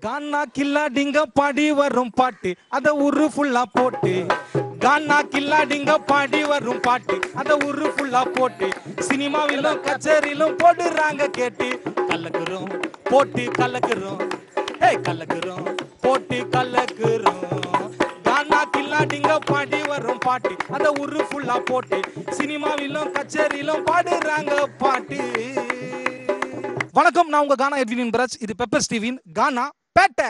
கானா கில்லாடிங்க பாடி வரும் பாட்டு அத உரு ஃபுல்லா போட்டு கானா கில்லாடிங்க பாடி வரும் பாட்டு அத உரு ஃபுல்லா போட்டு சினிமாவிலும் கச்சேரியிலும் போடுறாங்க கேட்டு கலக்குறோம் போட்டு கலக்குறோம் ஏய் கலக்குறோம் போட்டு கலக்குறோம் கானா கில்லாடிங்க பாடி வரும் பாட்டு அத உரு ஃபுல்லா போட்டு சினிமாவிலும் கச்சேரியிலும் பாடுறாங்க பாட்டு வணக்கம் நான் உங்க கானா எட்வினின் பிரச் இது பெப்பர் ஸ்டீவின் கானா பேட்டை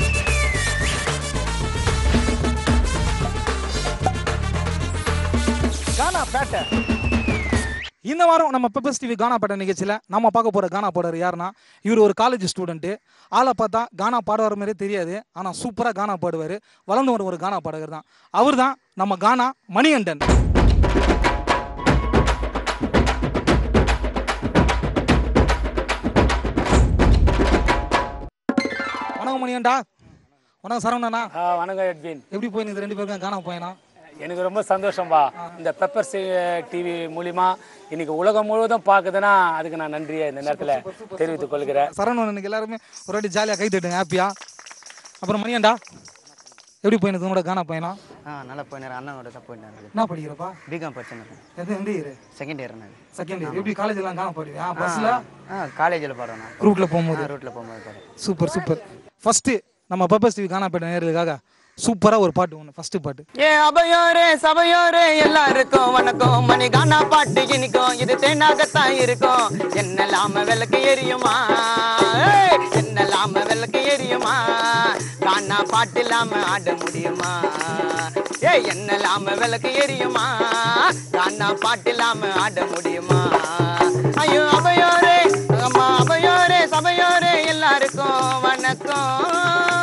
கானா பேட்டை இந்த வாரம் நம்ம பெப்பர்ஸ் டிவி கானா பாட்ட நிகழ்ச்சியில் நம்ம பார்க்க போகிற கானா பாடர் யாருன்னா இவர் ஒரு காலேஜ் ஸ்டூடெண்ட்டு ஆளை பார்த்தா கானா பாடுவார் மாதிரியே தெரியாது ஆனால் சூப்பராக கானா பாடுவார் வளர்ந்து வர ஒரு கானா பாடகர் தான் அவர் தான் நம்ம கானா மணிகண்டன் வணக்கம் மணிகண்டா வணக்கம் சரவணண்ணா ஆ, வணக்கம் எட்வின் எப்படி போயிருந்து ரெண்டு பேருக்கும் கானா போயினா எனக்கு ரொம்ப சந்தோஷம்பா இந்த பெப்பர் டிவி மூலிமா இன்னைக்கு உலகம் முழுவதும் பார்க்குதுன்னா அதுக்கு நான் நன்றியை இந்த நேரத்தில் தெரிவித்துக் கொள்கிறேன் சரவணன் இன்னைக்கு எல்லாருமே ஒரு வாட்டி ஜாலியாக கை தட்டுங்க ஹாப்பியா அப்புறம் மணியாண்டா எப்படி போயினது உங்களோட கானா பையனா ஆ நல்லா போயினார் அண்ணனோட தான் போயினார் என்ன படிக்கிறப்பா பிகாம் படிச்சேன் எது எந்த இயர் செகண்ட் இயர் நான் செகண்ட் இயர் எப்படி காலேஜ் எல்லாம் காண போடுவியா பஸ்ல ஆ காலேஜில் பாடுவேன் நான் ரூட்ல போகும்போது ரூட்டில் போகும்போது பாடுவேன் சூப்பர் சூப்பர் ஃபர்ஸ்ட் நம்ம பர்பஸ் டிவி காணா போயிட்ட நேர்களுக்காக சூப்பரா ஒரு பாட்டு ஒன்று ஃபர்ஸ்ட் பாட்டு ஏ அபயோரே சபையோரே எல்லாருக்கும் வணக்கம் மணிகானா பாட்டு இனிக்கும் இது தேனாகத்தான் இருக்கும் என்னலாம விளக்கு எரியுமா ஏய், என்னலாம விளக்கு எரியுமா கானா பாட்டு இல்லாம ஆட முடியுமா ஏ என்னலாம விளக்கு எரியுமா கானா பாட்டு இல்லாம ஆட முடியுமா ஐயோ அபயோரே அம்மா அபயோரே சபையோரே எல்லாருக்கும் வணக்கம்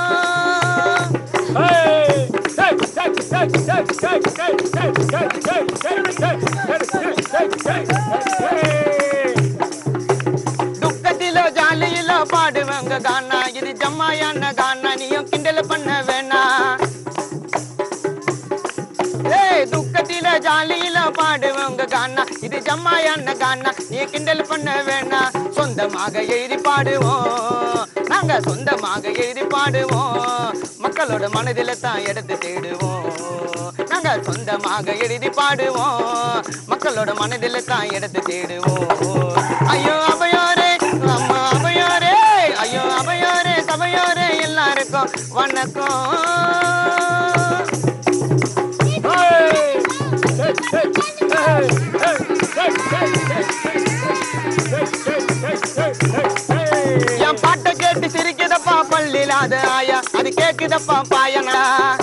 துக்கத்திலோ ஜாலியிலோ பாடுவாங்க கானா இது ஜம்மாயான கானா நீயும் கிண்டல் பண்ண வேணாம் ஏய் துக்கத்தில ஜாலியில பாடுவாங்க கானா இது ஜம்மாயான கானா நீ கிண்டல் பண்ண வேணாம் சொந்தமாக எழுதி பாடுவோம் நாங்க சொந்தமாக எழுதி பாடுவோம் மக்களோட மனதில தான் இடத்தை தேடுவோம் நாங்க சொந்தமாக எழுதி பாடுவோம் மக்களோட மனதில தான் இடத்தை தேடுவோம் ஐயோ அபயோரே அம்மா அபயோரே ஐயோ அபயோரே சபையோரே எல்லாருக்கும் வணக்கம் என் பாட்டை கேட்டு சிரிக்குதப்பா பள்ளியிலாத ஆயா அது கேக்குதப்பா பாயனா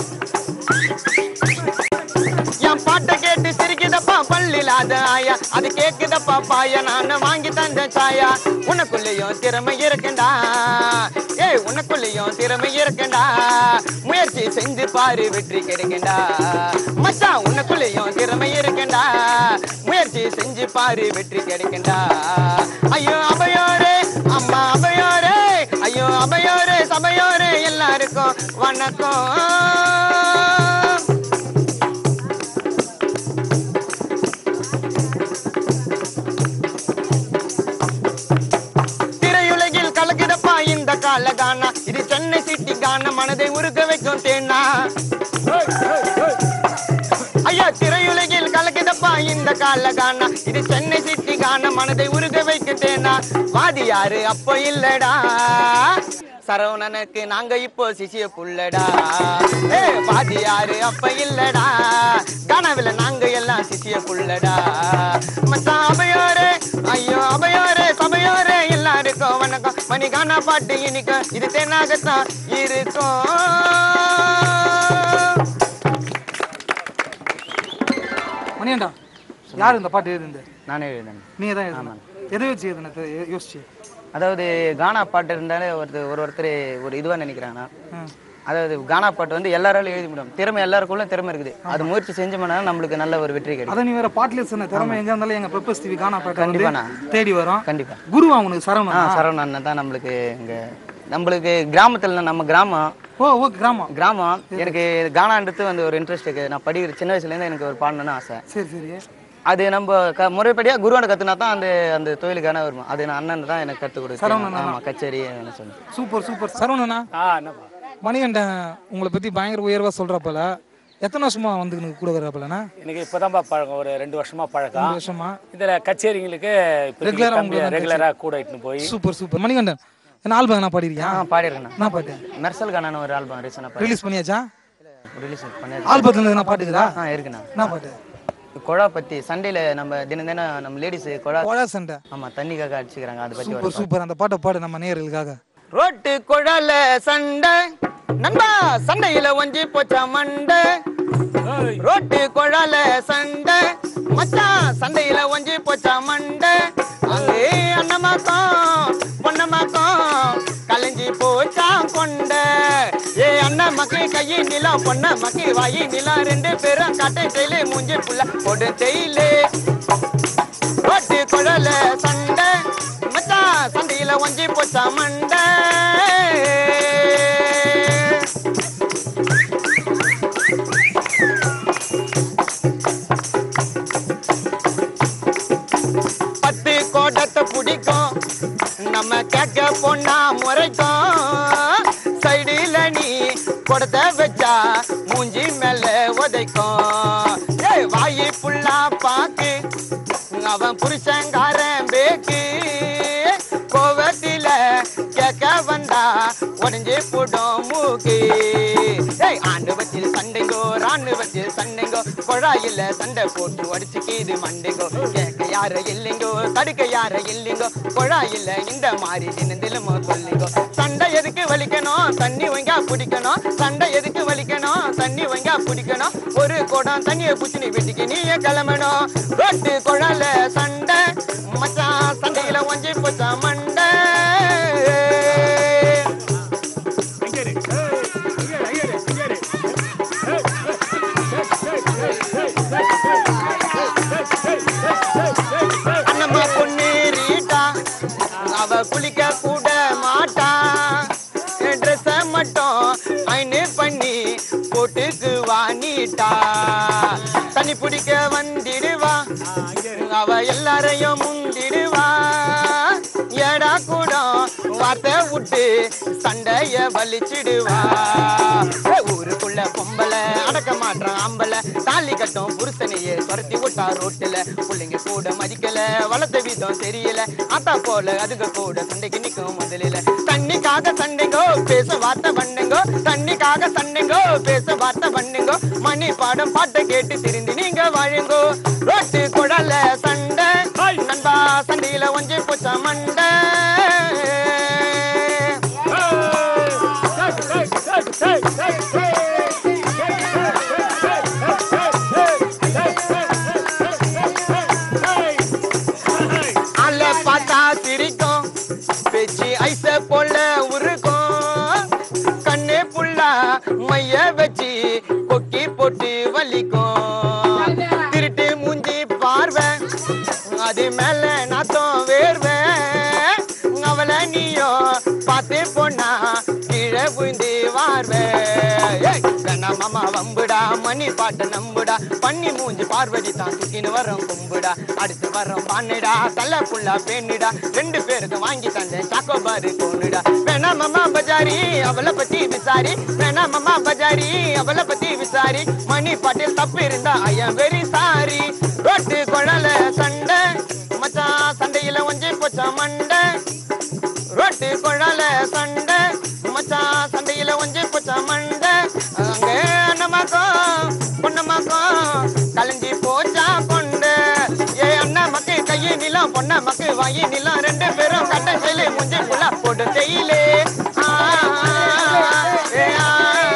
என் பாட்டை கேட்டு சிரிக்குதப்பா பள்ளியிலாத ஆயா அது கேக்குதப்பா பாயா நான் வாங்கி தந்த சாயா உனக்குள்ளேயும் திறமை இருக்குண்டா ஏய் உனக்குள்ளேயும் திறமை இருக்குண்டா முயற்சி செஞ்சு பாரு வெற்றி கிடைக்குண்டா மச்சான் உனக்குள்ளேயும் திறமை இருக்குண்டா முயற்சி செஞ்சு பாரு வெற்றி கிடைக்குண்டா ஐயோ அபயோரே அம்மா அபயோரே ஐயோ அபயோரே சபையோரே எல்லாருக்கும் வணக்கம் திரையுலகில் கலக்குதப்பா இந்த கால கானா இது சென்னை சிட்டி கான மனதை உருக வைக்கும் தேனா ஐயா திரையுலகில் கலக்குதப்பா இந்த கால கானா இது சென்னை சிட்டி கான மனதை உருக வைக்கும் தேனா வாதி யாரு அப்போ இல்லடா சரவணனுக்கு நாங்க இப்போ சிசிய புள்ளடா ஏ வாதி யாரு அப்ப இல்லடா கனவுல நாங்க எல்லாம் சிசிய புள்ளடா மச்சான் அபயோரே ஐயோ அபயோரே சபையோரே எல்லாருக்கும் வணக்கம் மணிகானா பாட்டு இனிக்கும் இது தென்னாகத்தான் இருக்கும் மணியாண்டா யார் இந்த பாட்டு எழுதுந்து நானே எழுதினேன் நீ தான் எழுதுன எதை வச்சு எழுதுன தெ- யோசிச்சு அதாவது கானா பாட்டு இருந்தாலே ஒருத்தர் ஒரு ஒருத்தர் ஒரு இதுவாக நினைக்கிறாங்கன்னா ம். அதாவது கானா பாட்டு வந்து எல்லாராலும் எழுதி முடியும் திறமை எல்லாருக்குள்ள திறமை இருக்குது அது முயற்சி செஞ்சோம்னா நம்மளுக்கு நல்ல ஒரு வெற்றி கிடைக்கும் அத நீ வேற பாட்டுல சொன்ன திறமை எங்க இருந்தாலும் எங்க பெப்பர்ஸ் டிவி காணா பாட்டு கண்டிப்பா வந்து நான். தேடி வரும் கண்டிப்பா குருவா உனக்கு ஆ சரவணன் சரவண அண்ணன் தான் நம்மளுக்கு இங்க நம்மளுக்கு கிராமத்துல நம்ம கிராமம் ஓ ஓ கிராமம் கிராமம் எனக்கு கானான்றது வந்து ஒரு இன்ட்ரெஸ்ட் இருக்குது நான் படிக்கிற சின்ன வயசுலேருந்து எனக்கு ஒரு பாடணும்னு ஆசை சரி சரி அது நம்ம க முறைப்படியா குருவான கத்துனா தான் அந்த அந்த தொழிலுக்கான வரும் அது நான் அண்ணன் தான் எனக்கு கற்றுக் கொடுத்து சரவணன் ஆமா கச்சேரி என்ன சொல்லி சூப்பர் சூப்பர் சரவணனா ஆ என்னப்பா மணிகண்டன் உங்களை பத்தி பயங்கர உயர்வா சொல்றப்பல எத்தனை வருஷமா வந்து எனக்கு கூட வர்றப்பலண்ணா எனக்கு இப்போதான்ப்பா பழக்கம் ஒரு ரெண்டு வருஷமா பழக்கம் ரெண்டு வருஷமா இதில் கச்சேரிங்களுக்கு Regular ஆ உங்களை தான் ரெகுலராக கூட இட்டுன்னு போய் சூப்பர் சூப்பர் மணிகண்டன் என்ன ஆல்பம் என்ன பாடிருக்கியா ஆ பாடிருக்கேன் என்ன பாட்டு மெர்சல் கானான ஒரு ஆல்பம் ரீசனாக பாடி ரிலீஸ் பண்ணியாச்சா ரிலீஸ் பண்ணி ஆல்பத்துல இருந்து என்ன பாட்டுக்குதா ஆ இருக்குண்ணா என்ன பாட்டு குழா பத்தி சண்டையில நம்ம தினம் தினம் நம்ம லேடிஸ் குழா கோழா சண்டை ஆமா தண்ணிக்காக அடிச்சுக்கிறாங்க அதை பத்தி சூப்பர் சூப்பர் அந்த பாட்டை பாடு நம்ம நேயர்களுக்காக ரோட்டு குழல சண்டை நண்பா சண்டையில ஒஞ்சி போச்சா மண்டை ரோட்டு குழல சண்டை மச்சான் சண்டையில ஒஞ்சி போச்சா மண்டை அங்கே அண்ணமாக்கம் பொண்ணமாக்கம் கலைஞ்சி போச்சா கொண்ட ஏ அண்ணன் மக்கி கையை நிலம் பொண்ண மக்கி வாயி நிலம் ரெண்டு பேரும் காட்டை செயலு மூஞ்சி புள்ள போடு செயலு ரோட்டு குழல சண்டை மச்சான் சண்டையில ஒஞ்சி போச்சா மண்டை பத்து கோட்டத்தை பிடிக்கும் நம்ம கேட்க பொண்ணா முறைக்கும் சைடுல நீ கொடுத்த வச்சா மூஞ்சி மேல உதைக்கும் ஏய் வாயி புள்ளா பாக்கு அவன் புருஷங்காரன் பேக்கு கோவத்தில கேட்க வந்தா உடஞ்சு போடும் மூக்கு ஏய் ஆண்டுவத்தில் சண்டைங்கோ ராணுவத்தில் சண்டைங்கோ குழாயில சண்டை போட்டு உடச்சுக்கிது மண்டைங்கோ கேட்க யார இல்லைங்கோ தடுக்க யார இல்லைங்கோ குழாயில இந்த மாதிரி தினந்திலும் சொல்லிங்கோ சண்டை எதுக்கு வலிக்கணும் தண்ணி ஒங்கா பிடிக்கணும் சண்டை எதுக்கு வலிக்கணும் தண்ணி ஒங்கா பிடிக்கணும் ஒரு குடம் தண்ணியை புச்சினி வீட்டுக்கு நீயே கிளம்பணும் ரோட்டு குழால சண்டை மச்சான் சண்டையில ஒஞ்சி போச்சா மண்டை அண்ணம்மா பொண்ணு ரீட்டா அவ குளிக்க கூட மாட்டா ட்ரெஸ்ஸ மட்டும் ஐனு பண்ணி போட்டுக்குவா நீட்டா தண்ணி பிடிக்க வந்திடுவா அவ எல்லாரையும் முந்திடுவா ஏடா கூட வார்த்தை விட்டு சண்டைய வலிச்சிடுவா ஏய், ஊருக்குள்ள பொம்பளை அடக்க மாட்டான் ஆம்பளை தாலி கட்டும் புருஷனையே துரத்தி விட்டா ரோட்டுல பிள்ளைங்க கூட மதிக்கல வளர்த்த விதம் தெரியல ஆத்தா போல அதுங்க கூட சண்டைக்கு நிக்கும் முதலில தண்ணிக்காக சண்டைங்கோ பேச வார்த்தை பண்ணுங்கோ தண்ணிக்காக சண்டைங்கோ பேச வார்த்தை பண்ணுங்கோ மணி பாடம் பாட்டை கேட்டு திருந்தி நீங்க வாழுங்கோ ரோட்டு குழல சண்டை நண்பா சண்டையில ஒஞ்சி போச்சா மண்டை அல பார்த்தா சிரிக்கும் பேச்சு ஐச போல உருக்கும் கண்ணு புள்ளா மைய வச்சு கொக்கி போட்டு வலிக்கும் திருட்டு மூஞ்சி பார்வை அது மேல நாத்தம் வேர்வேன் அவளை நீயோ பார்த்து போனா கீழே விழுந்து வார்வே ஏய், வேணா மாமா வம்புடா மணி பாட்டு நம்புடா பண்ணி மூஞ்சி பார்வதி தான் தூக்கின்னு வரோம் கும்புடா அடுத்து வரோம் பான்னுடா தலை புள்ளா பெண்ணுடா ரெண்டு பேருக்கு வாங்கி தந்தேன் சாக்கோபாரு கோனுடா வேணா மாமா பஜாரி அவளை பத்தி விசாரி வேணா மாமா பஜாரி அவளை பத்தி விசாரி மணி பாட்டில் தப்பு இருந்தா ஐயம் வெரி சாரி ரோட்டு குழல சண்டை மச்சான் சண்டையில ஒஞ்சி போச்சா மண்டை ரோட்டு குழல சண்டை மச்சான் சண்டையில ஒஞ்சி போச்சா மண்டை அங்கே அண்ணமாக்கம் பொண்ணமாக்கம் கலைஞ்சி போச்சா கொண்டு ஏ அண்ணன் மக்கு கையை நிலம் பொண்ண மக்கு வாங்கி நிலம் ரெண்டு பேரும் கட்ட செயலு முஞ்சி புள்ள போட்டு செய்யலே ஆ, ஏ, ஆ.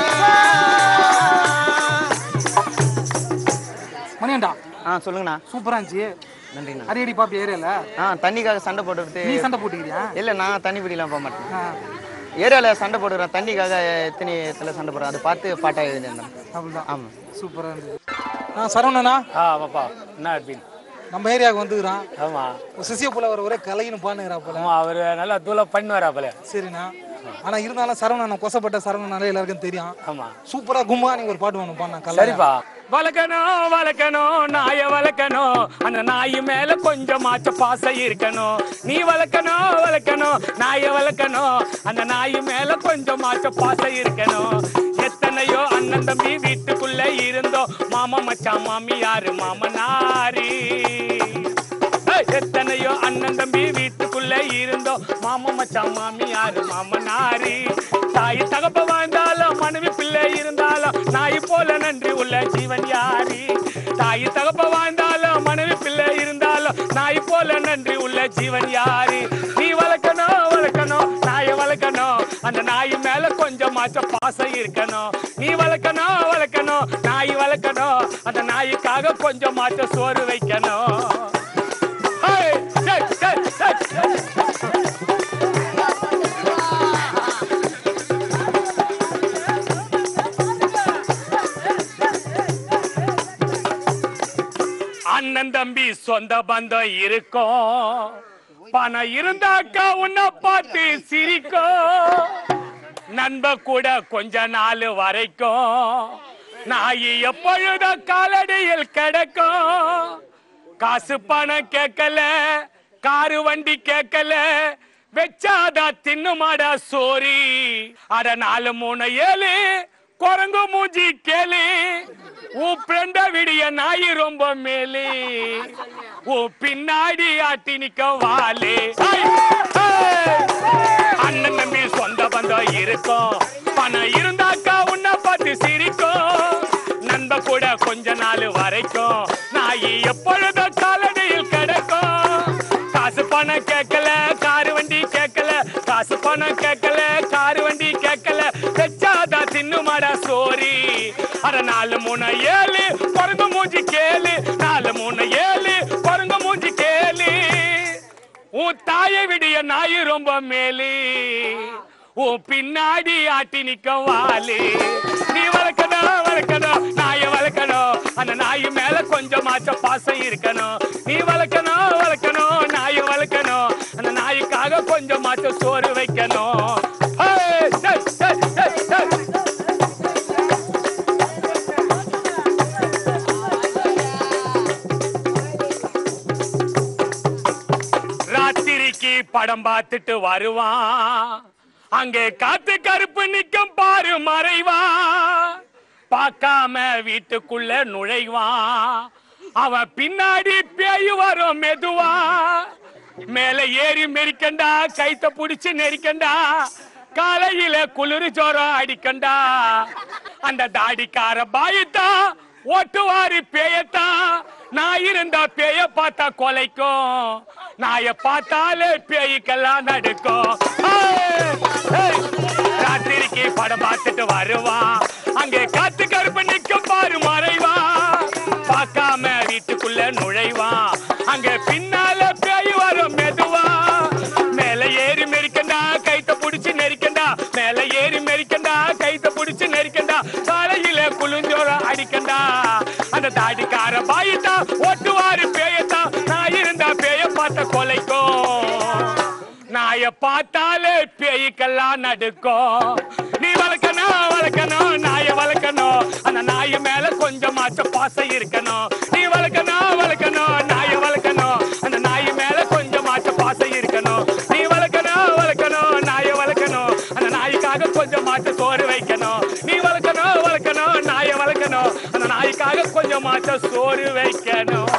மணிகண்டா ஆ சொல்லுங்கண்ணா சூப்பரா இருந்துச்சு நன்றிண்ணா அடிக்கடி பாப்பி ஏரியால ஆ தண்ணிக்காக சண்டை போட்டுட்டு நீ சண்டை போட்டுக்கிறியா இல்ல நான் தண்ணி பிடிக்கலாம் போக மாட்டேன் ஆ, ஏரியாவில் சண்டை போடுறேன் தண்ணிக்காக எத்தனை இடத்துல சண்டை போடுறேன் அதை பார்த்து பாட்டாக எழுதியிருந்தேன் அப்படிதான் ஆமாம் சூப்பரா இருந்துச்சு ஆ சரவணனா ஆ ஆமாப்பா என்ன அட்வின் நம்ம ஏரியாவுக்கு வந்துக்கிறான் ஆமா சிசிய புலவர் ஒரே கலைன்னு பானுங்கிறா போல ஆமா அவர் நல்லா தூளம் பண்ணுவார் அப்பல சரிண்ணா ஆனா இருந்தாலும் சரவணன் கொசப்பட்ட சரவணனாலே எல்லாருக்கும் தெரியும் ஆமா சூப்பரா கும்பா நீங்க ஒரு பாட்டு வேணும் பாண்ணா சரிப்பா வளர்க்கணும் வளர்க்கணும் நாய வளர்க்கணும் அந்த நாய் மேல கொஞ்சமாச்ச பாசம் இருக்கணும் நீ வளர்க்கணும் வளர்க்கணும் நாய வளர்க்கணும் அந்த நாய் மேல கொஞ்சமாச்ச பாசம் இருக்கணும் எத்தனையோ அண்ணன் தம்பி வீட்டுக்குள்ள இருந்தோம் மாமா மச்சான் மாமி யாரு மாமனாரி ஏய், எத்தனையோ அண்ணன் தம்பி வீட்டுக்குள்ள இருந்தோம் மாமா மச்சான் மாமி யாரு மாமனாரி தாய் தகப்ப வாழ்ந்தாலும் மனைவி பிள்ளை இருந்தாலும் நாய் போல நன்றி உள்ள ஜீவன் யாரி தாய் தகப்ப வாழ்ந்தாலும் மனைவி பிள்ளை இருந்தாலும் நாய் போல நன்றி உள்ள ஜீவன் யாரு நீ வளர்க்கணும் வளர்க்கணும் நாயை வளர்க்கணும் அந்த நாய் மேல கொஞ்சமாச்சும் பாசம் இருக்கணும் நீ வளர்க்கணும் வளர்க்கணும் நாய் வளர்க்கணும் அந்த நாய்க்காக கொஞ்சமாச்சும் சோறு வைக்கணும் Hey, hey, hey, hey, hey. அண்ணன் தம்பி சொந்த பந்தம் இருக்கும் பணம் இருந்தாக்கா உன்னை பார்த்து சிரிக்கும் நண்ப கூட கொஞ்ச நாள் வரைக்கும் நாய் எப்பொழுதும் காலடியில் கிடக்கும் காசு பணம் கேட்கல காரு வண்டி கேட்கல வெச்சாதா தின்னுமாடா சோரி அட நாலு மூணு ஏழு குரங்கு மூஞ்சி கேளு உன் ஃப்ரெண்ட விடிய நாய் ரொம்ப மேலே உன் பின்னாடி ஆட்டி நிக்க வாலே ஐ, ஐ. அண்ணன் தம்பி சொந்த பந்தம் இருக்கும் பணம் இருந்தாக்கா உன்னை பார்த்து சிரிக்கும் நண்ப கூட கொஞ்ச நாள் வரைக்கும் நாய் எப்பொழுதும் காலடியில் கிடக்கும் காசு பணம் கேட்கல காரு வண்டி கேட்கல காசு பணம் கேட்கல காரு வண்டி கேட்கல வச்சாதா தின்னுமாடா சோரி அட நாலு மூணு ஏழு குரங்கு மூஞ்சி கேளு நாலு மூணு ஏழு குரங்கு மூஞ்சி கேளு உன் தாயை விடிய நாய் ரொம்ப மேலே உன் பின்னாடி ஆட்டி நிக்க வாலு நீ வளர்க்கணும் வளர்க்கணும் நாயை வளர்க்கணும் அந்த நாய் மேல கொஞ்சமாச்ச பாசம் இருக்கணும் நீ வளர்க்கணும் வளர்க்கணும் நாயை வளர்க்கணும் அந்த நாய்க்காக கொஞ்சமாச்ச சோறு வைக்கணும் Hey, hey, hey, hey, hey. ராத்திரிக்கு படம் பார்த்துட்டு வருவான் அங்கே காத்து கருப்பு நிக்கும் பாரு மறைவான் பார்க்காம வீட்டுக்குள்ள நுழைவான் அவன் பின்னாடி பேய் வரும் மெதுவா மேல ஏறி மெரிக்கண்டா கைத்த புடிச்சு நெரிக்கண்டா காலையில குளிர் ஜோரம் அடிக்கண்டா அந்த தாடிக்கார பாயத்தான் ஓட்டுவாரு பேயத்தான் நான் இருந்தா பேய பார்த்தா கொலைக்கும் நாய பார்த்தாலே பேய்க்கெல்லாம் நடுக்கும் ஏய், ஏய். ராத்திரிக்கு படம் பார்த்துட்டு வருவான் அங்கே காத்து கருப்பு நிக்கும் பாரு மறைவா பார்க்காம வீட்டுக்குள்ள நுழைவான் அங்க பின்னால பேய் வரும் மெதுவா மேல ஏறி மெரிக்கண்டா கைத்த புடிச்சு நெரிக்கண்டா மேல ஏறி மெரிக்கண்டா கைத்த புடிச்சு நெரிக்கண்டா காலையில குளிஞ்சோர அடிக்கண்டா அந்த தாடிக்கார பாயிட்டா ஓட்டுவாரு பேயத்தான் நான் இருந்தா பேய பார்த்த கொலைக்கும் நாய பார்த்தாலே பேய்க்கெல்லாம் நடுக்கும் நீ வளர்க்கணும் வளர்க்கணும் நாய வளர்க்கணும் அந்த நாய மேல கொஞ்சமாச்ச பாசம் இருக்கணும் நீ வளர்க்கணும் வளர்க்கணும் நாய வளர்க்கணும் அந்த நாய் மேல கொஞ்சமாச்ச பாசம் இருக்கணும் நீ வளர்க்கணும் வளர்க்கணும் நாய வளர்க்கணும் அந்த நாய்க்காக கொஞ்சமாச்ச சோறு வைக்கணும் நீ வளர்க்கணும் வளர்க்கணும் நாய வளர்க்கணும் அந்த நாய்க்காக கொஞ்சமாச்ச சோறு வைக்கணும்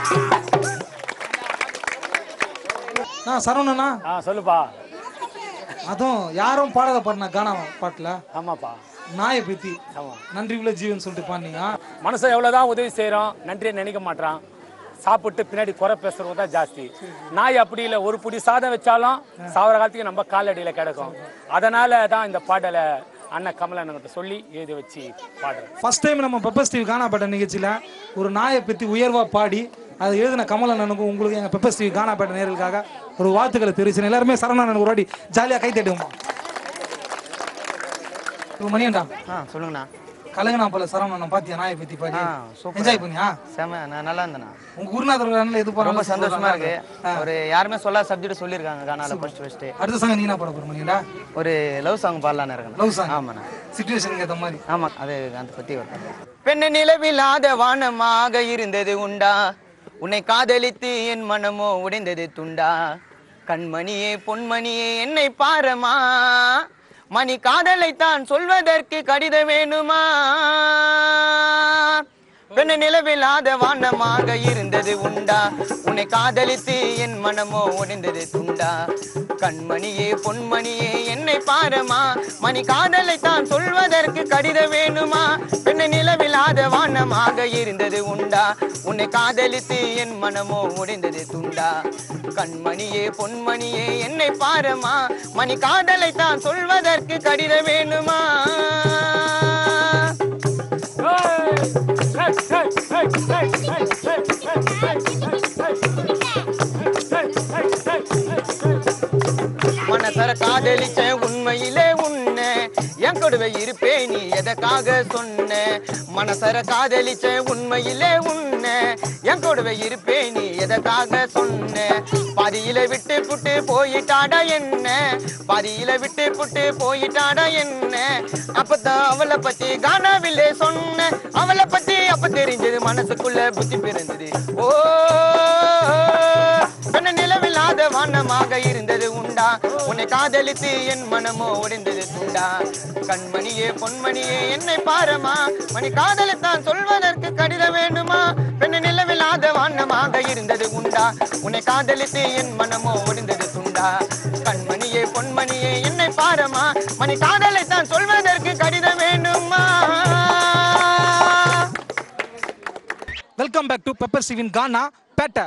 நான் சரவணனா ஆ சொல்லுப்பா அதுவும் யாரும் பாடாத பாடினா கானா பாட்டுல ஆமாப்பா நாயை பத்தி ஆமா நன்றி உள்ள ஜீவன் சொல்லிட்டு பாடினீங்க மனுஷன் எவ்வளவுதான் உதவி செய்றோம் நன்றியை நினைக்க மாட்டான் சாப்பிட்டு பின்னாடி குறை பேசுறவங்க தான் ஜாஸ்தி நாய் அப்படி இல்லை ஒரு புடி சாதம் வச்சாலும் சாவர காலத்துக்கு நம்ம காலடியில் கிடக்கும் அதனால தான் இந்த பாடலை அண்ணன் கமலண்ணங்கிட்ட சொல்லி எழுதி வச்சு பாடுறேன் ஃபர்ஸ்ட் டைம் நம்ம பெப்பர் ஸ்டீவ் கானா பாட்ட நிகழ்ச்சியில ஒரு நாயை பத்தி உயர்வா பாடி அதை எழுதின கமலண்ணனுக்கும் உங்களுக்கு எங்க பெப்பர் ஸ்டீவ் கானா பாட்ட நேர்களுக்காக ஒரு வாழ்த்துக்களை தெரிவிச்சேன் எல்லாருமே சரவணன் ஒரு வாட்டி ஜாலியா கை தட்டுவோமா இப்போ மணியண்டா ஆ சொல்லுங்கண்ணா கலங்கனா போல சரவணன் பாத்தியா நாயை பத்தி பாடி ஆ, சூப்பரா. என்ஜாய் பண்ணியா செம நான் நல்லா இருந்தேண்ணா உங்க குருநாதர் எது போறாங்க ரொம்ப சந்தோஷமா இருக்கு ஒரு யாருமே சொல்லாத சப்ஜெக்ட் சொல்லியிருக்காங்க கானால ஃபர்ஸ்ட் ஃபர்ஸ்ட் அடுத்த சாங் நீ என்ன பாட போற பண்ணீங்களா ஒரு லவ் சாங் பாடலான்னு இருக்கேன் லவ் சாங் ஆமாண்ணா சிச்சுவேஷனுக்கு ஏத்த மாதிரி ஆமா அது அந்த பத்தி வரும் பெண்ணு நிலவில்லாத வானமாக இருந்தது உண்டா உன்னை காதலித்து என் மனமோ உடைந்தது துண்டா கண்மணியே பொன்மணியே என்னை பாரமா மணி காதலைத்தான் சொல்வதற்கு கடிதம் வேணுமா பெண்ணு நிலவில்லாத வானமாக இருந்தது உண்டா உன்னை காதலித்து என் மனமோ உடைந்தது துண்டா கண்மணியே பொன்மணியே என்னை பாரமா மணி காதலைத்தான் சொல்வதற்கு கடிதம் வேணுமா பெண்ணு நிலவில்லாத வானமாக இருந்தது உண்டா உன்னை காதலித்து என் மனமோ உடைந்தது துண்டா கண்மணியே பொன்மணியே என்னை பாரமா மணி காதலைத்தான் சொல்வதற்கு கடிதம் வேணுமா மனசர காதலிச்ச உண்மையிலே உன்னை என் கொடுவை இருப்பே நீ எதற்காக சொன்ன மனசர காதலிச்ச உண்மையிலே உன்னை என் கொடுவை இருப்பே நீ எதற்காக சொன்ன பாதியில விட்டு புட்டு போயிட்டாடா என்ன பாதியில விட்டு புட்டு போயிட்டாடா என்ன அப்பதான் அவளை பத்தி காணவில்லை சொன்ன அவளை பத்தி அப்ப தெரிஞ்சது மனசுக்குள்ள புத்தி பிறந்தது ஓ பெண்ண நிலவில்லாத வானமாக இருந்தது உண்டா உன்னை காதலித்து என் மனமோ உடைந்தது துண்டா கண்மணியே பொன்மணியே என்னை பாரமா மணி காதலித்தான் சொல்வதற்கு கடிதம் வேண்டுமா பெண்ண நிலவில்லாத வானமாக இருந்தது உண்டா உன்னை காதலித்து என் மனமோ உடைந்தது துண்டா கண்மணியே பொன்மணியே என்னை பாரமா மணி காதலைத்தான் சொல்வதற்கு கடிதம் வேண்டுமா வெல்கம் பேக் டு பெப்பர் சிவின் கானா பேட்டை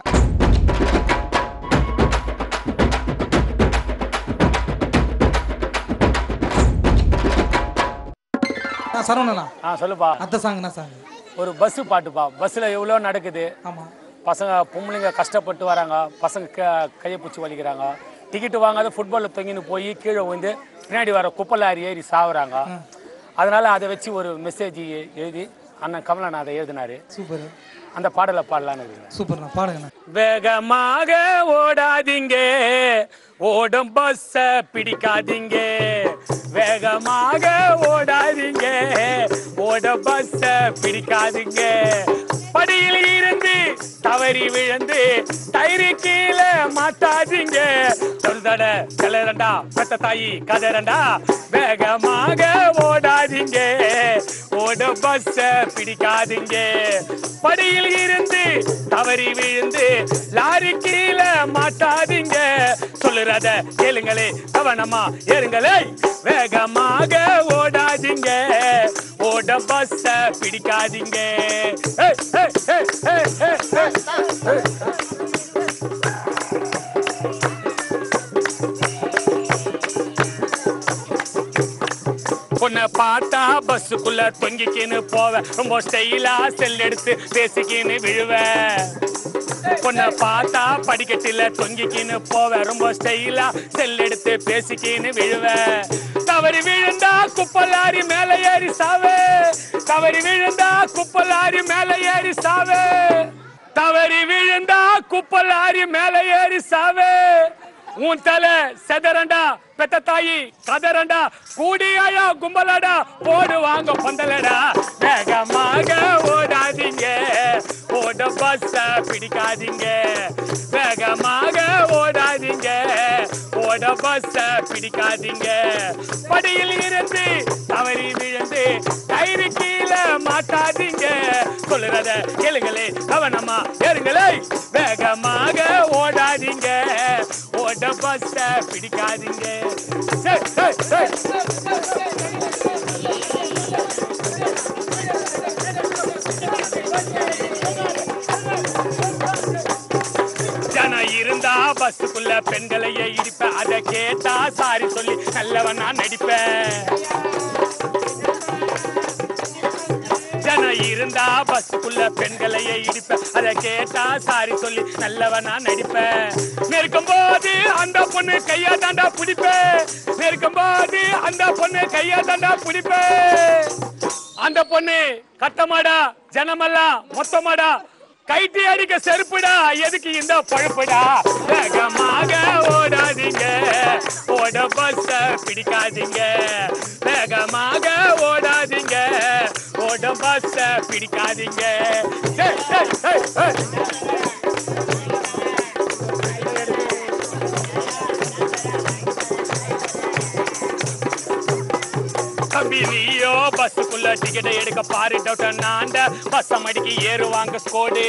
ஆ, சரவணனா ஆ சொல்லுப்பா அத்த சாங் என்ன சாங் ஒரு பஸ் பாட்டுப்பா பஸ்ஸில் எவ்வளோ நடக்குது ஆமா பசங்க பொம்பளைங்க கஷ்டப்பட்டு வராங்க பசங்க க கையை பிடிச்சி வலிக்கிறாங்க டிக்கெட்டு வாங்காத ஃபுட்பாலில் தொங்கின்னு போய் கீழே வந்து பின்னாடி வர குப்பை லாரி ஏறி சாவுறாங்க அதனால அதை வச்சு ஒரு மெசேஜ் எழுதி அண்ணன் கமலன் அதை எழுதினாரு சூப்பர் அந்த பாடலை பாடலான்னு இருக்கேன் சூப்பர்ண்ணா பாடுங்கண்ணா வேகமாக ஓடாதீங்க ஓடும் பஸ்ஸ பிடிக்காதீங்க வேகமாக ஓடாதீங்க ஓட பஸ்ஸ பிடிக்காதீங்க படியில் இருந்து தவறி விழுந்து தயிர் கீழே மாட்டாதீங்க சொல்தட கிளறண்டா பெத்த தாயி கதறண்டா வேகமாக ஓடாதீங்க ஓட பஸ்ஸ பிடிக்காதீங்க படியில் இருந்து தவறி விழுந்து லாரி கீழே மாட்டாதீங்க சொல்லுறத கேளுங்களே கவனமா ஏறுங்களே வேகமாக ஓடாதீங்க ஓட பஸ்ஸ பிடிக்காதீங்க ஏய், ஏய், ஏய், ஏய், ஏய், ஏய், ஏய். உன்னை பார்த்தா பஸ்ஸுக்குள்ள தொங்கிக்கின்னு போவேன் ரொம்ப ஸ்டைலா செல் எடுத்து பேசிக்கின்னு விழுவேன் உன்னை பார்த்தா படிக்கட்டில தொங்கிக்கின்னு போவேன் ரொம்ப ஸ்டைலா செல் எடுத்து பேசிக்கின்னு விழுவேன் தவறி விழுந்தா குப்பலாரி மேல ஏறி சாவே தவறி விழுந்தா குப்பலாரி மேல ஏறி சாவே தவறி விழுந்தா குப்பலாரி மேல ஏறி சாவே உன் தலை செதறண்டா பெத்த தாயி கதறண்டா கூடியாயா கும்பலடா போடுவாங்க பந்தலடா வேகமாக ஓடாதீங்க ஓட பஸ்ஸ பிடிக்காதீங்க வேகமாக ஓடாதீங்க ஓட பஸ்ஸ பிடிக்காதீங்க படியில் இருந்து தவறி விழுந்து கயிறு கீழே மாட்டாதீங்க சொல்லுறத கேளுங்களே கவனமா ஏறுங்களே வேகமாக ஓடாதீங்க ஓட பஸ்ஸ பிடிக்காதீங்க சே, சே, சே. ஜனம் இருந்தா பஸ்ஸுக்குள்ள பெண்களையே இடிப்பேன் அதை கேட்டா சாரி சொல்லி நல்லவனா நடிப்பேன் ஜனம் இருந்தா பஸ்ஸுக்குள்ள பெண்களையே இடிப்பேன் அதை கேட்டா சாரி சொல்லி நல்லவனா நடிப்பேன் நெருக்கும் போது அந்த பொண்ணு கையா தாண்டா பிடிப்பேன் நெருக்கும் போது அந்த பொண்ணு கையா தாண்டா பிடிப்பேன் அந்த பொண்ணு கட்டமாடா ஜனமெல்லாம் மொத்தமாடா கைட்டி அடிக்க செருப்புடா எதுக்கு இந்த பழுப்புடா வேகமாக ஓடாதீங்க ஓட பஸ்ஸ பிடிக்காதீங்க வேகமாக ஓடாதீங்க ஓட பஸ்ஸ பிடிக்காதீங்க ஏய், ஏய், ஏய், ஏய். தம்பி நீயோ பஸ்ஸுக்குள்ள டிக்கெட் எடுக்க பாரு டவுட் நாண்ட பஸ் மடிக்கு ஏறுவாங்க ஸ்கோடு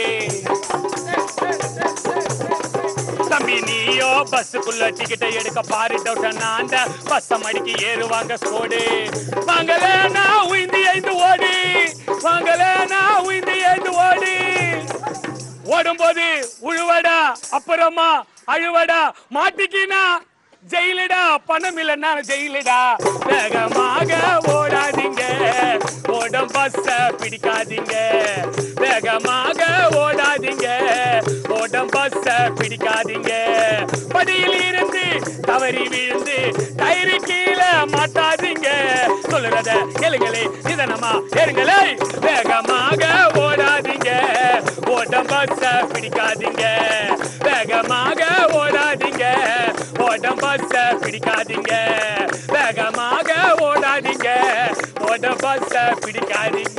தம்பி நீயோ பஸ்ஸுக்குள்ள டிக்கெட் எடுக்க பாரு டவுட் நாண்ட பஸ் மடிக்கு ஏறுவாங்க ஸ்கோடு வாங்கலேனா உயிந்தி ஐந்து ஓடி வாங்கலேனா உயிந்தி ஐந்து ஓடி ஓடும்போது உழுவடா அப்புறமா அழுவடா மாட்டிக்கினா ஜெயிலுடா பணம் இல்லைன்னா ஜெயிலுடா வேகமாக ஓடாதீங்க ஓடும் பஸ்ஸ பிடிக்காதீங்க வேகமாக ஓடாதீங்க ஓடும் பஸ்ஸ பிடிக்காதீங்க படியில் இருந்து தவறி விழுந்து கயிறு கீழே மாட்டாதீங்க சொல்லுறத கேளுங்களே நிதனமா ஏறுங்களே வேகமாக ஓடாதீங்க ஓட்டம் பஸ்ஸ பிடிக்காதீங்க வேகமாக ஓடாதீங்க ஓட்டம் பஸ்ஸ பிடிக்காதீங்க வேகமாக ஓடாதீங்க ஓட்டம் பஸ்ஸ பிடிக்காதீங்க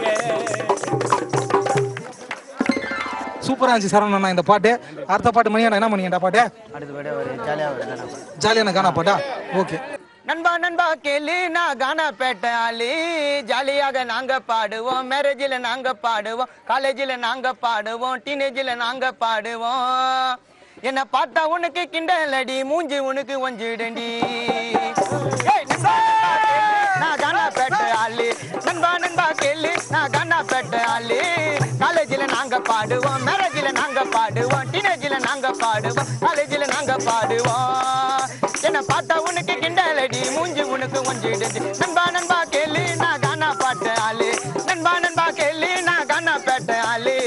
சூப்பரா இருந்துச்சு சரவணண்ணா இந்த பாட்டு அடுத்த பாட்டு மணியாண்ணா என்ன மணியாண்டா பாட்டு அடுத்தபடி ஒரு ஜாலியாக ஒரு தானே ஜாலியான கானா பாட்டா ஓகே நண்பா நண்பா கேளு நான் கானாப்பேட்டை ஆளு ஜாலியாக நாங்க பாடுவோம் மேரேஜில் நாங்க பாடுவோம் காலேஜில் நாங்க பாடுவோம் டீனேஜில் நாங்க பாடுவோம் என்ன பார்த்தா உனக்கு கிண்டலடி மூஞ்சி உனக்கு ஒஞ்சிடண்டி ஏய், நண்பா, நான் கானாப்பேட்டை ஆளு நண்பா நண்பா கேளு நான் கானாப்பேட்டை ஆளு காலேஜில் நாங்க பாடுவோம் மேரேஜில் நாங்க பாடுவோம் டீனேஜில் நாங்க பாடுவோம் காலேஜில் நாங்க பாடுவோம் என்ன பார்த்தா உனக்கு கிண்டலடி மூஞ்சி உனக்கு ஒஞ்சிடுது நண்பா நண்பா கேளு நான் கானா பாட்டு ஆளு நண்பா நண்பா கேளு நான் கானா பேட்ட ஆளு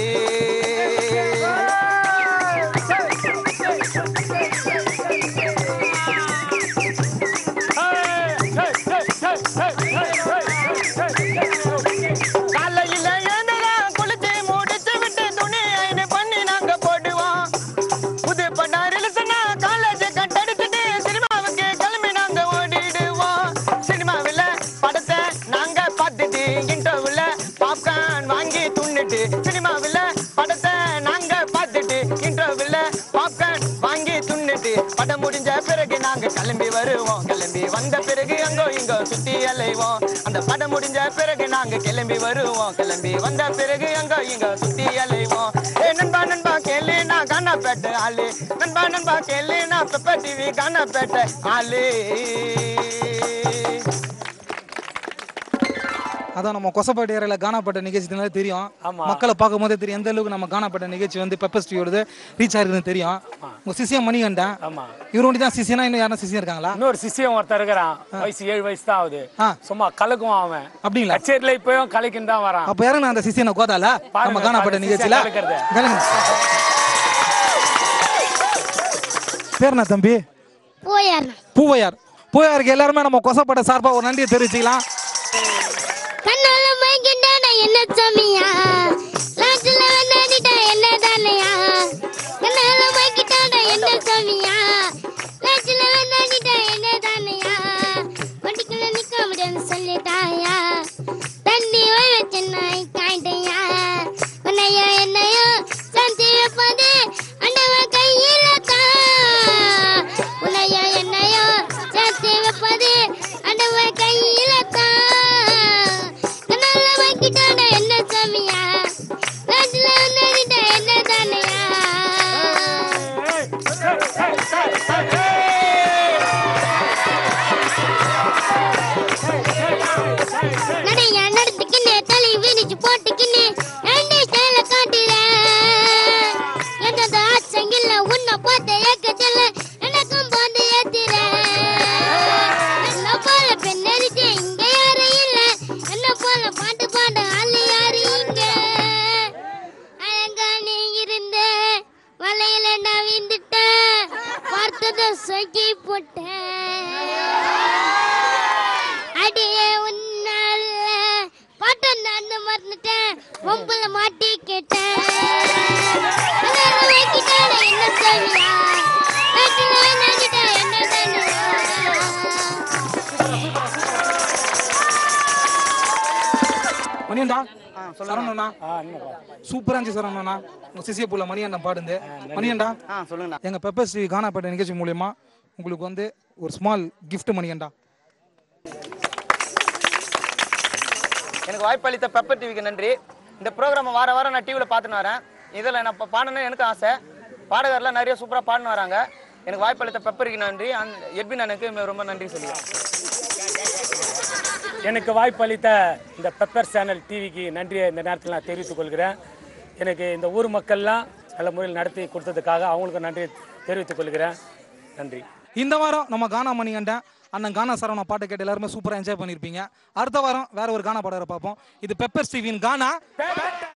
காலையில எழுந்தா குளிச்சு முடிச்சு விட்டு துணி அயன் பண்ணி நாங்க போடுவோம் புது பண்ணா ரிலீஸ்னா காலேஜ் கட் அடிச்சுட்டு சினிமாவுக்கு கிளம்பி நாங்க ஓடிடுவோம் சினிமாவில் படத்தை நாங்க பார்த்துட்டு இன்டர்வியூல பாப்கார்ன் வாங்கி துண்ணுட்டு சினிமாவில் படத்தை நாங்க பார்த்துட்டு இன்டர்வியூல பாப்கார்ன் வாங்கி துண்ணுட்டு படம் முடிஞ்ச பிறகு நாங்க கிளம்பி வருவோம் கிளம்பி வந்த பிறகு அங்கோ இங்கோ சுத்தி அலைவோம் அந்த படம் முடிஞ்ச பிறகு நாங்க கிளம்பி வருவோம் கிளம்பி வந்த பிறகு அங்கோ இங்கோ சுத்தி அலைவோம் ஏ நண்பா நண்பா கேளு நான் கானாப்பேட்டை ஆளு நண்பா நண்பா கேளு நான் பெப்பர் டிவி கானாப்பேட்டை ஆளு அதான் நம்ம கொசப்பாட்டு ஏரியால கானாப்பட்ட நிகழ்ச்சினால தெரியும் ஆமா. மக்களை பார்க்கும் போதே தெரியும் எந்த அளவுக்கு நம்ம கானாப்பட்ட நிகழ்ச்சி வந்து பெப்பர் ஸ்டியோடது ரீச் ஆயிருக்குன்னு தெரியும் உங்க சிசியம் மணிகண்டன் ஆமா இவர் ஒண்டி தான் சிசியனா இன்னும் யாரும் சிசியம் இருக்காங்களா இன்னொரு சிஷ்யம் ஒருத்தர் இருக்கிறான் வயசு ஏழு வயசு தான் ஆகுது ஆ. சும்மா கலக்குவான் அவன் அப்படிங்களா கச்சேரியில இப்பயும் கலக்கின்னு தான் வரான் அப்ப யாரும் அந்த சிசியனை கோதால பாருங்க, நம்ம கானாப்பட்ட பாருங்க, நிகழ்ச்சியில சிசியன் கலக்கிறது. கலங்க. பேர் என்ன தம்பி போயாருண்ணா பூவையார் பூவையாருக்கு எல்லாருமே நம்ம கொசப்பட்ட சார்பா ஒரு நன்றியை தெரிவிச்சுக்கலாம் கண்ணால மயங்கிட்டான என்ன சாமியா லாட்சில வந்தாடிட்டா என்ன தானையா கண்ணால மயங்கிட்டான என்ன சாமியா லாட்சில வந்தாடிட்டா என்ன தானையா வண்டிக்குள்ள நிக்க முடியாது சொல்லிட்டாயா தண்ணி ஓய் வச்ச நாய் காயிட்டையா உன்னையோ என்னையோ சாந்தி வைப்பது அண்டவ கையில தான் உன்னையோ என்னையோ சாந்தி வைப்பது அண்டவ கையில தான் கண்ணால வைக்கிட்டான என்ன சாமியா லாட்சில வந்தாடிட்டா என்ன தானையா நடைய நடத்துக்கின்னு தலை விரிச்சு போட்டுக்கின்னு ரெண்டு ஸ்டைல காட்டுறேன் எந்த ஆச்சங்கில்ல உன்னை பார்த்த ஏக்கத்தில் எனக்கும் போந்து ஏத்துறேன் என்ன போல பெண் அடிச்சு இங்க யாரும் இல்ல என்ன போல பாட்டு பாட ஆளு யாரு இங்க அழகா நீ இருந்த வலையில நான் விந்துட்டேன் பார்த்ததை சொக்கி போட்டேன் அடியே உன்னால் வம்புல மாட்டிக்கிட்டேன் அதான் வைக்கிட்டானே என்ன சொல்லியா வீட்டுல நினைச்சிட்டா என்ன சொல்லுவா மணியண்டா சரவணண்ணா சூப்பரா இருந்துச்சு சரவணண்ணா உங்க சிசிய புள்ள மணியண்ணன் பாடுந்து மணியண்டா ஆ சொல்லுங்கண்ணா எங்க பெப்பர் ஸ்ரீ கானாப்பேட்டை நிகழ்ச்சி மூலியமா உங்களுக்கு வந்து ஒரு ஸ்மால் gift மணியண்டா எனக்கு வாய்ப்பளித்த பெப்பர் டிவிக்கு நன்றி இந்த ப்ரோக்ராமை வார வாரம் நான் டிவியில் பார்த்துன்னு வரேன் இதில் நான் இப்போ பாடணும்னு எனக்கு ஆசை பாடகர்லாம் நிறைய சூப்பராக பாடினு வராங்க எனக்கு வாய்ப்பளித்த பெப்பருக்கு நன்றி அந்த எட்வின் அண்ணனுக்கு ரொம்ப நன்றி சொல்லுவேன் எனக்கு வாய்ப்பளித்த இந்த பெப்பர் சேனல் டிவிக்கு நன்றியை இந்த நேரத்தில் நான் தெரிவித்துக் கொள்கிறேன் எனக்கு இந்த ஊர் மக்கள்லாம் நல்ல முறையில் நடத்தி கொடுத்ததுக்காக அவங்களுக்கு நன்றி தெரிவித்துக் கொள்கிறேன் நன்றி இந்த வாரம் நம்ம கானா மணிகண்டன் அண்ணன் கானா சரவணா பாட்டு கேட்டு எல்லாருமே சூப்பரா என்ஜாய் பண்ணிருப்பீங்க அடுத்த வாரம் வேற ஒரு கானா பாடகரை பார்ப்போம் இது பெப்பர் ஸ்டீவின் கானா